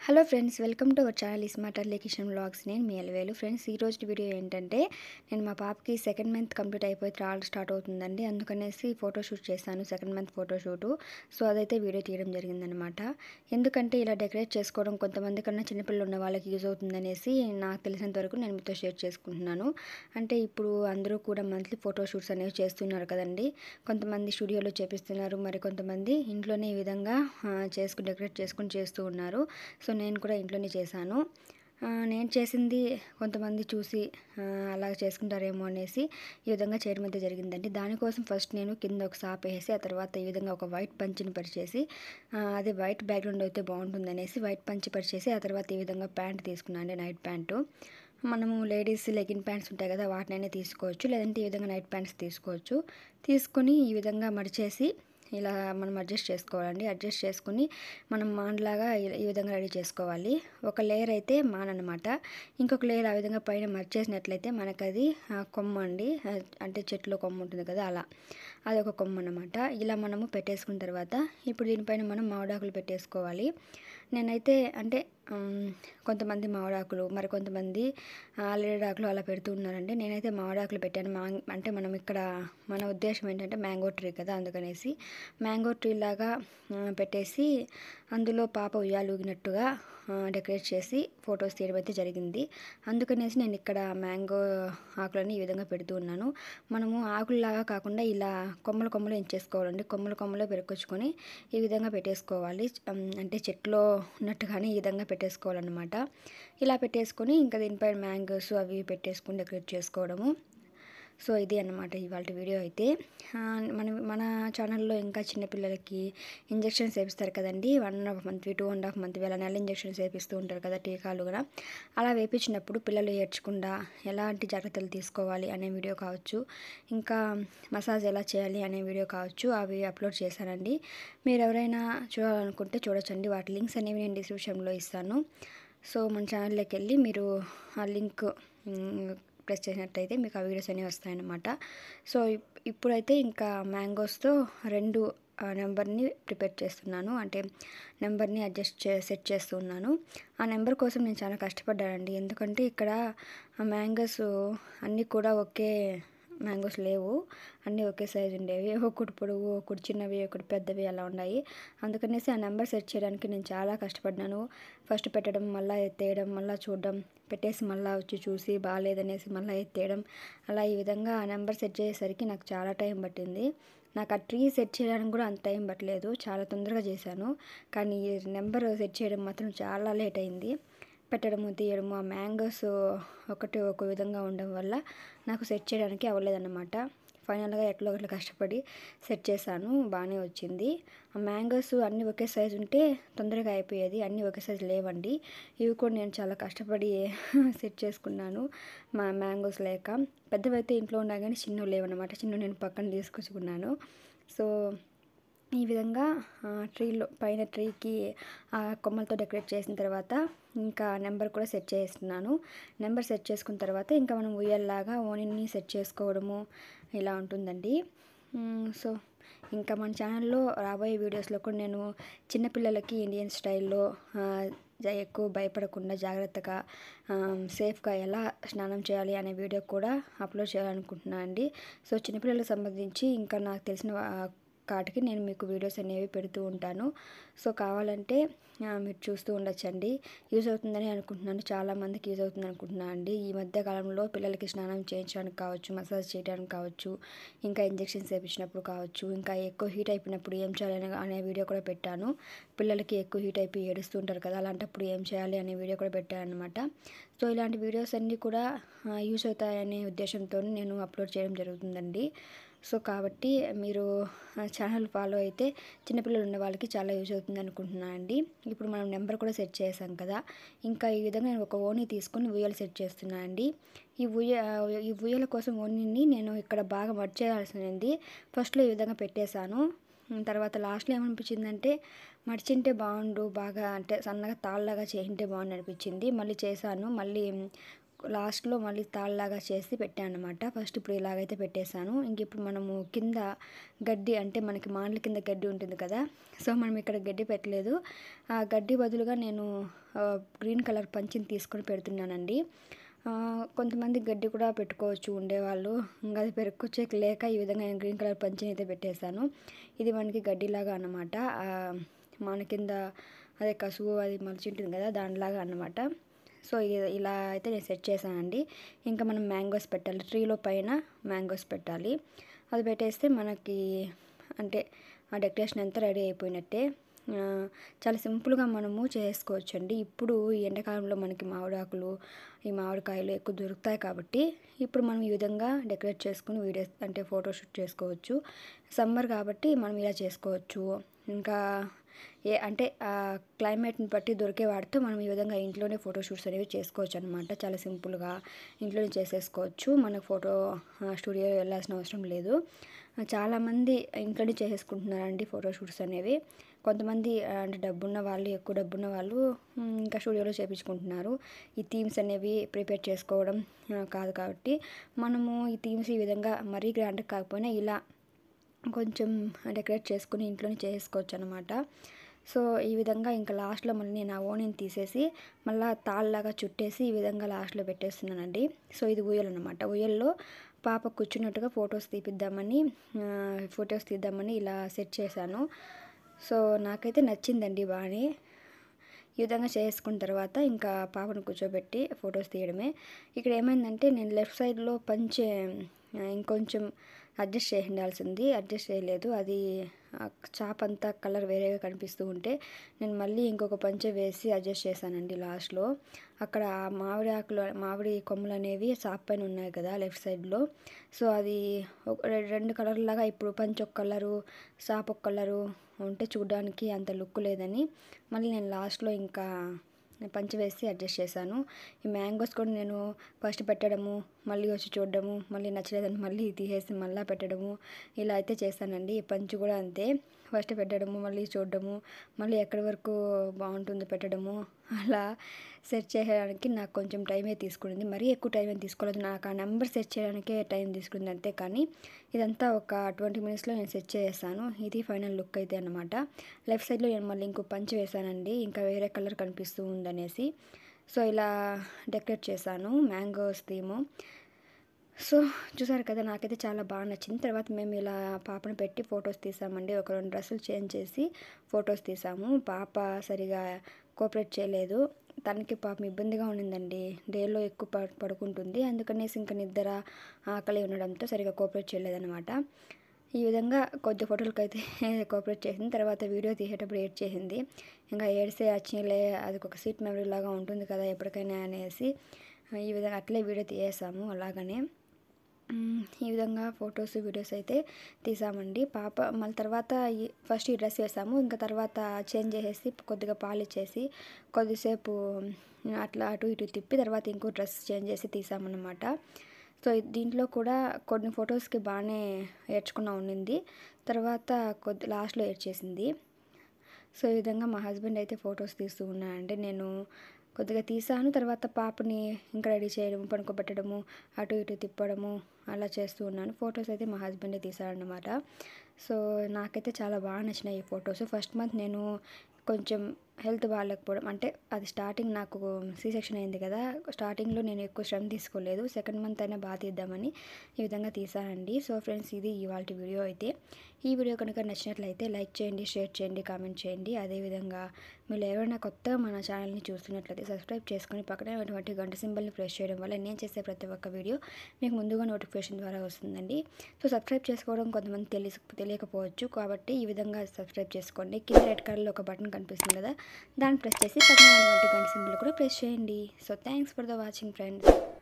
Hello friends welcome to our channel smart early Kishan blogs నేను మీ ఎలవేలు friends ఈ రోజు వీడియో ఏంటంటే నేను మా పాపకి సెకండ్ మంత్ కంప్లీట్ అయిపోయి త్రాల్ స్టార్ట్ అవుతుందండి అందుకనేసి ఫోటోషూట్ చేశాను సెకండ్ మంత్ ఫోటోషూటు సో అదైతే వీడియో తీయడం జరిగిందనమాట ఎందుకంటే ఇలా డెకరేట్ చేసుకోవడం కొంతమంది కన్నా చిన్నపిల్లలు ఉన్న వాళ్ళకి యూజ్ అవుతుందనేసి నాకు తెలిసినంత వరకు నేను మీతో షేర్ చేసుకుంటున్నాను అంటే ఇప్పుడు అందరూ కూడా మంత్లీ ఫోటోషూట్స్ అనేవి చేస్తున్నారు కదండి కొంతమంది స్టూడియోలో చేపిస్తున్నారు మరి కొంతమంది ఇంట్లోనే ఈ విధంగా ఆ, చేసుకుని డెకరేట్ చేసుకుని చేస్తూ ఉన్నారు సో నేను కూడా ఇంట్లోనే చేశాను ఆ, నేను చేసింది కొంతమంది చూసి ఆ, అలా చేసుకుంటారేమో అనేసి ఈ విధంగా చేయడం అయితే జరిగిందండి దానికోసం ఫస్ట్ నేను కింద ఒక సాప్ వేసి ఆ తర్వాత ఈ విధంగా ఒక వైట్ పంచిని పరిచేసి ఆ, అదే వైట్ బ్యాక్గ్రౌండ్ అయితే బాగుంటుంది అనేసి వైట్ పంచి పరిచేసి ఆ తర్వాత ఈ విధంగా ప్యాంట్ తీసుకున్నాను అండి నైట్ ప్యాంటు మనము లేడీస్ లెగిన్ ప్యాంట్స్ ఉంటాయి కదా వాటినైనా తీసుకోవచ్చు లేదంటే ఈ విధంగా నైట్ ప్యాంట్స్ తీసుకోవచ్చు తీసుకొని ఈ విధంగా మడిచేసి ఇలా మనం అడ్జస్ట్ చేసుకోవాలండి అడ్జస్ట్ చేసుకుని మనం మాన్లాగా ఈ- ఈ విధంగా రెడీ చేసుకోవాలి ఒక లేయర్ అయితే మాన్ అనమాట ఇంకొక లేయర్ ఆ విధంగా పైన మర్చేసినట్లయితే మనకు అది ఆ, కొమ్మ అండి ఆ, అంటే చెట్లో కొమ్మ ఉంటుంది కదా అలా అది ఒక కొమ్మ అనమాట ఇలా మనము పెట్టేసుకున్న తర్వాత ఇప్పుడు దీనిపైన మనం మామిడాకులు పెట్టేసుకోవాలి నేనైతే అంటే ఉమ్, కొంతమంది మామిడాకులు మరి కొంతమంది ఆకులు అలా పెడుతూ ఉన్నారండి నేనైతే మామిడాకులు పెట్టాను మా అంటే మనం ఇక్కడ మన ఉద్దేశం ఏంటంటే మ్యాంగో ట్రీ కదా అందుకనేసి మ్యాంగో ట్రీ లాగా ఆ, పెట్టేసి అందులో పాప ఉయ్యాలు ఊగినట్టుగా ఆ, డెకరేట్ చేసి ఫొటోస్ తీయడం అయితే జరిగింది అందుకనేసి నేను ఇక్కడ మ్యాంగో ఆకులని ఈ విధంగా పెడుతూ ఉన్నాను మనము ఆకుల్లాగా కాకుండా ఇలా కొమ్మలు కొమ్మలు ఎంచేసుకోవాలండి కొమ్మలు కొమ్మలు పెరుకొచ్చుకొని ఈ విధంగా పెట్టేసుకోవాలి ఉమ్, అంటే చెట్లో ఉన్నట్టుగానే ఈ విధంగా పెట్టేసుకోవాలన్నమాట ఇలా పెట్టేసుకొని ఇంకా దీనిపైన మ్యాంగోస్ అవి ఇవి పెట్టేసుకొని డెకరేట్ చేసుకోవడము సో ఇది అన్నమాట ఇవాళ వీడియో అయితే ఆ, మన మన ఛానల్లో ఇంకా చిన్నపిల్లలకి ఇంజెక్షన్స్ వేపిస్తారు కదండి one and half month two and half month వేల నెల ఇంజెక్షన్స్ వేపిస్తూ ఉంటారు కదా టీకాలు కూడా అలా వేపించినప్పుడు పిల్లలు ఏడ్చకుండా ఎలాంటి జాగ్రత్తలు తీసుకోవాలి అనే వీడియో కావచ్చు ఇంకా మసాజ్ ఎలా చేయాలి అనే వీడియో కావచ్చు అవి అప్లోడ్ చేశానండి మీరు ఎవరైనా చూడాలనుకుంటే చూడొచ్చండి వాటి లింక్స్ అనేవి నేను డిస్క్రిప్షన్లో ఇస్తాను సో మన ఛానల్లోకి వెళ్ళి మీరు ఆ లింక్ మ్, ప్రెస్ చేసినట్టయితే మీకు ఆ వీడియోస్ అనేవి వస్తాయన్నమాట సో ఇప్- ఇప్పుడైతే ఇంకా మ్యాంగోస్తో రెండు ఆ, నెంబర్ని ప్రిపేర్ చేస్తున్నాను అంటే నెంబర్ని అడ్జస్ట్ చే సెట్ చేస్తున్నాను ఆ నెంబర్ కోసం నేను చాలా కష్టపడ్డానండి ఎందుకంటే ఇక్కడ ఆ మ్యాంగోస్ అన్నీ కూడా ఒకే మ్యాంగోస్ లేవు అన్నీ ఒకే సైజు ఉండేవి ఒకటి పొడుగు ఒకటి చిన్నవి ఒకటి పెద్దవి అలా ఉన్నాయి అందుకనేసి ఆ నెంబర్ సెట్ చేయడానికి నేను చాలా కష్టపడ్డాను ఫస్ట్ పెట్టడం మళ్ళీ ఎత్తేయడం మళ్ళీ చూడడం పెట్టేసి మళ్ళీ వచ్చి చూసి బాగాలేదనేసి మళ్ళీ ఎత్తేయడం అలా ఈ విధంగా ఆ నెంబర్ సెట్ చేసేసరికి నాకు చాలా టైం పట్టింది నాకు ఆ ట్రీ సెట్ చేయడానికి కూడా అంత టైం పట్టలేదు చాలా తొందరగా చేశాను కానీ ఈ నెంబర్ సెట్ చేయడం మాత్రం చాలా లేట్ అయింది పెట్టడము తీయడము ఆ మ్యాంగోస్ ఒకటి ఒక విధంగా ఉండడం వల్ల నాకు సెట్ చేయడానికి అవ్వలేదన్నమాట ఫైనల్గా ఎట్లా ఒకట్లా కష్టపడి సెట్ చేశాను బాగానే వచ్చింది ఆ మ్యాంగోస్ అన్నీ ఒకే సైజు ఉంటే తొందరగా అయిపోయేది అన్నీ ఒకే సైజు లేవండి ఇవి కూడా నేను చాలా కష్టపడి సెట్ చేసుకున్నాను మా మ్యాంగోస్ లేక పెద్దవైతే ఇంట్లో ఉన్నా కానీ చిన్నవి లేవన్నమాట చిన్న నేను పక్కన తీసుకొచ్చుకున్నాను సో ఈ విధంగా ఆ, ట్రీలో పైన ట్రీకి ఆ కొమ్మలతో డెకరేట్ చేసిన తర్వాత ఇంకా నెంబర్ కూడా సెట్ చేస్తున్నాను నెంబర్ సెట్ చేసుకున్న తర్వాత ఇంకా మనం ఉయ్యల్లాగా ఓనిని సెట్ చేసుకోవడము ఇలా ఉంటుందండి మ్, సో ఇంకా మన ఛానల్లో రాబోయే వీడియోస్లో కూడా నేను చిన్నపిల్లలకి ఇండియన్ స్టైల్లో ఆ, జా- ఎక్కువ భయపడకుండా జాగ్రత్తగా ఆ, సేఫ్గా ఎలా స్నానం చేయాలి అనే వీడియో కూడా అప్లోడ్ చేయాలనుకుంటున్నాను అండి సో చిన్నపిల్లలకు సంబంధించి ఇంకా నాకు తెలిసిన వా- కాటికి నేను మీకు వీడియోస్ అనేవి పెడుతూ ఉంటాను సో కావాలంటే ఆ, మీరు చూస్తూ ఉండొచ్చండి యూజ్ అవుతుందని అనుకుంటున్నాను చాలా మందికి యూజ్ అవుతుంది అనుకుంటున్నాను అండి ఈ మధ్య కాలంలో పిల్లలకి స్నానం చేయించడానికి కావచ్చు మసాజ్ చేయడానికి కావచ్చు ఇంకా ఇంజెక్షన్స్ వేయించినప్పుడు కావచ్చు ఇంకా ఎక్కువ హీట్ అయిపోయినప్పుడు ఏం చేయాలి అనే- అనే వీడియో కూడా పెట్టాను పిల్లలకి ఎక్కువ హీట్ అయిపోయి ఏడుస్తూ ఉంటారు కదా అలాంటప్పుడు ఏం చేయాలి అనే వీడియో కూడా పెట్టాను అనమాట సో ఇలాంటి వీడియోస్ అన్నీ కూడా యూజ్ అవుతాయనే ఉద్దేశంతో నేను అప్లోడ్ చేయడం జరుగుతుందండి సో కాబట్టి మీరు ఆ ఛానల్ ఫాలో అయితే చిన్నపిల్లలు ఉన్న వాళ్ళకి చాలా యూజ్ అవుతుంది అనుకుంటున్నాను అండి ఇప్పుడు మనం నెంబర్ కూడా సెట్ చేసాం కదా ఇంకా ఈ విధంగా నేను ఒక ఓని తీసుకొని ఉయ్యాలు సెట్ చేస్తున్నాను అండి ఈ ఉయ్య ఈ ఉయ్యాల కోసం ఓనిని నేను ఇక్కడ బాగా మర్చేయాల్సింది ఫస్ట్లో ఈ విధంగా పెట్టేశాను ఉమ్, తర్వాత లాస్ట్లో ఏమనిపించిందంటే మడిచింటే బాగుండు బాగా అంటే సన్నగా తాళ్ళలాగా చేయింటే బాగుండు అనిపించింది మళ్ళీ చేశాను మళ్ళీ లాస్ట్లో మళ్ళీ తాళ్ళలాగా చేసి పెట్టాను అనమాట ఫస్ట్ ఇప్పుడు ఇలాగైతే పెట్టేశాను ఇంక ఇప్పుడు మనము కింద గడ్డి అంటే మనకి మాండ్ల కింద గడ్డి ఉంటుంది కదా సో మనం ఇక్కడ గడ్డి పెట్టలేదు ఆ గడ్డి బదులుగా నేను ఆ, గ్రీన్ కలర్ పంచిని తీసుకొని పెడుతున్నానండి ఆ, కొంతమంది గడ్డి కూడా పెట్టుకోవచ్చు ఉండేవాళ్ళు ఇంకా అది పెరుక్కొచ్చేకి లేక ఈ విధంగా నేను గ్రీన్ కలర్ పంచిని అయితే పెట్టేశాను ఇది మనకి గడ్డిలాగా అన్నమాట ఆ, మన కింద అదే కసువు అది మలిచి ఉంటుంది కదా దానిలాగా అన్నమాట సో ఇ- ఇలా అయితే నేను సెట్ చేశానండి ఇంకా మనం మ్యాంగోస్ పెట్టాలి ట్రీలో పైన మ్యాంగోస్ పెట్టాలి అది పెట్టేస్తే మనకి అంటే ఆ డెకరేషన్ అంతా రెడీ అయిపోయినట్టే ఆ, చాలా సింపుల్గా మనము చేసుకోవచ్చు అండి ఇప్పుడు ఈ ఎండాకాలంలో మనకి మామిడాకులు ఈ మామిడికాయలు ఎక్కువ దొరుకుతాయి కాబట్టి ఇప్పుడు మనం ఈ విధంగా డెకరేట్ చేసుకుని వీడియోస్ అంటే ఫోటోషూట్ చేసుకోవచ్చు సమ్మర్ కాబట్టి మనం ఇలా చేసుకోవచ్చు ఇంకా ఏ అంటే ఆ క్లైమేట్ని బట్టి దొరికే వాటితో మనం ఈ విధంగా ఇంట్లోనే ఫోటోషూట్స్ అనేవి చేసుకోవచ్చు అనమాట చాలా సింపుల్గా ఇంట్లోనే చేసేసుకోవచ్చు మనకు ఫోటో స్టూడియో వెళ్ళాల్సిన అవసరం లేదు చాలామంది ఇంట్లోనే చేసేసుకుంటున్నారండి ఫోటోషూట్స్ అనేవి కొంతమంది ఆ, అంటే డబ్బున్న వాళ్ళు ఎక్కువ డబ్బున్న వాళ్ళు ఉమ్, ఇంకా స్టూడియోలో చేపించుకుంటున్నారు ఈ థీమ్స్ అనేవి ప్రిపేర్ చేసుకోవడం ఆ, కాదు కాబట్టి మనము ఈ థీమ్స్ ఈ విధంగా మరీ గ్రాండ్ కాకపోయినా ఇలా కొంచెం డెకరేట్ చేసుకుని ఇంట్లోనే చేసుకోవచ్చు అనమాట సో ఈ విధంగా ఇంకా లాస్ట్లో మళ్ళీ నేను ఆ ఓనిని తీసేసి మళ్ళీ తాళ్ళలాగా చుట్టేసి ఈ విధంగా లాస్ట్లో పెట్టేస్తున్నానండి సో ఇది ఉయ్యలు అనమాట ఉయ్యల్లో పాప కూర్చున్నట్టుగా ఫొటోస్ తీపిద్దామని ఫొటోస్ తీద్దామని ఇలా సెట్ చేశాను సో నాకైతే నచ్చిందండి బాగానే ఈ విధంగా చేసుకున్న తర్వాత ఇంకా పాపను కూర్చోబెట్టి ఫొటోస్ తీయడమే ఇక్కడ ఏమైందంటే నేను లెఫ్ట్ సైడ్లో పంచే ఆ, ఇంకొంచెం అడ్జస్ట్ చేసి ఉండాల్సింది అడ్జస్ట్ చేయలేదు అది ఆ చాప్ అంతా కలర్ వేరేగా కనిపిస్తూ ఉంటే నేను మళ్ళీ ఇంకొక పంచె వేసి అడ్జస్ట్ చేశానండి లాస్ట్లో అక్కడ ఆ మామిడి ఆకులు మామిడి కొమ్మలు అనేవి చాప్ పైన ఉన్నాయి కదా లెఫ్ట్ సైడ్లో సో అది ఒక రె- రెండు కలర్లాగా ఇప్పుడు పంచ ఒక కలరు చాప్ ఒక కలరు ఉంటే చూడడానికి అంత లుక్ లేదని మళ్ళీ నేను లాస్ట్లో ఇంకా పంచి వేసి అడ్జస్ట్ చేశాను ఈ మ్యాంగోస్ కూడా నేను ఫస్ట్ పెట్టడము మళ్ళీ వచ్చి చూడడము మళ్ళీ నచ్చలేదని మళ్ళీ తీసేసి మళ్ళీ పెట్టడము ఇలా అయితే చేశానండి ఈ పంచి కూడా అంతే ఫస్ట్ పెట్టడము మళ్ళీ చూడడము మళ్ళీ ఎక్కడి వరకు బాగుంటుందో పెట్టడము అలా సెట్ చేయడానికి నాకు కొంచెం టైమే తీసుకునింది మరీ ఎక్కువ టైం ఏం తీసుకోలేదు నాకు ఆ నెంబర్ సెట్ చేయడానికే టైం తీసుకుంది అంతే కానీ ఇదంతా ఒక ట్వంటీ మినిట్స్లో నేను సెట్ చేసేసాను ఇది ఫైనల్ లుక్ అయితే అనమాట లెఫ్ట్ సైడ్లో నేను మళ్ళీ ఇంకో పంచి వేసానండి ఇంకా వేరే కలర్ కనిపిస్తూ ఉందనేసి సో ఇలా డెకరేట్ చేశాను మ్యాంగోస్ థీము సో చూసారు కదా నాకైతే చాలా బాగా నచ్చింది తర్వాత మేము ఇలా పాపను పెట్టి ఫొటోస్ తీసామండి ఒక రెండు డ్రెస్సులు చేంజ్ చేసి ఫొటోస్ తీసాము పాప సరిగా కోఆపరేట్ చేయలేదు తనకి పాపం ఇబ్బందిగా ఉండిందండి డేలో ఎక్కువ ప పడుకుంటుంది అందుకనేసి ఇంకా నిద్ర ఆకలి ఉండడంతో సరిగా కోఆపరేట్ చేయలేదన్నమాట ఈ విధంగా కొద్ది ఫోటోలకి అయితే కోఆపరేట్ చేసింది తర్వాత వీడియో తీసేటప్పుడు ఏడ్ చేసింది ఇంకా ఏడ్సే వచ్చినలే అది ఒక సీట్ మెమరీ లాగా ఉంటుంది కదా ఎప్పటికైనా అనేసి ఈ విధంగా అట్లే వీడియో తీసేసాము అలాగనే మ్మ్. ఈ విధంగా ఫొటోస్ వీడియోస్ అయితే తీసామండి పాప మళ్ళీ తర్వాత ఈ- ఫస్ట్ ఈ డ్రెస్ వేసాము ఇంకా తర్వాత చేంజ్ చేసేసి కొద్దిగా పాలు ఇచ్చేసి కొద్దిసేపు అట్లా అటు ఇటు తిప్పి తర్వాత ఇంకో డ్రెస్ చేంజ్ చేసి తీసామన్నమాట సో ఇది- దీంట్లో కూడా కొన్ని ఫొటోస్కి బాగానే ఏడ్చుకున్నా ఉండింది తర్వాత కొద్ది లాస్ట్లో ఏడ్చేసింది సో ఈ విధంగా మా హస్బెండ్ అయితే ఫొటోస్ తీస్తూ ఉన్నారంటే నేను కొద్దిగా తీసాను తర్వాత పాపని ఇంకా రెడీ చేయడము పడుకోబెట్టడము అటు ఇటు తిప్పడము అలా చేస్తూ ఉన్నాను ఫొటోస్ అయితే మా హస్బెండే తీసారనమాట సో నాకైతే చాలా బాగా నచ్చినాయి ఈ ఫొటోస్ ఫస్ట్ మంత్ నేను కొంచెం హెల్త్ బాగాలేకపోవడం అంటే అది స్టార్టింగ్ నాకు సి సెక్షన్ అయింది కదా స్టార్టింగ్లో నేను ఎక్కువ శ్రమ తీసుకోలేదు సెకండ్ మంత్ అయినా బాగా తీద్దామని ఈ విధంగా తీసానండి సో ఫ్రెండ్స్ ఇది ఇవాళ వీడియో అయితే ఈ వీడియో కనుక నచ్చినట్లయితే లైక్ చేయండి షేర్ చేయండి కామెంట్ చేయండి అదేవిధంగా మీరు ఎవరైనా కొత్తగా మన ఛానల్ని చూస్తున్నట్లయితే సబ్స్క్రైబ్ చేసుకొని పక్కనే ఉన్నటువంటి గంట సింబల్ని ప్రెస్ చేయడం వల్ల నేను చేసే ప్రతి ఒక్క వీడియో మీకు ముందుగా నోటిఫికేషన్ ద్వారా వస్తుందండి సో సబ్స్క్రైబ్ చేసుకోవడం కొంతమంది తెలియ తెలియకపోవచ్చు కాబట్టి ఈ విధంగా సబ్స్క్రైబ్ చేసుకోండి కింద రెడ్ కలర్లో ఒక బటన్ కనిపిస్తుంది కదా దాన్ని ప్రెస్ చేసి పక్కన ఉన్నటువంటి గంట సింబల్ కూడా ప్రెస్ చేయండి so thanks for the watching friends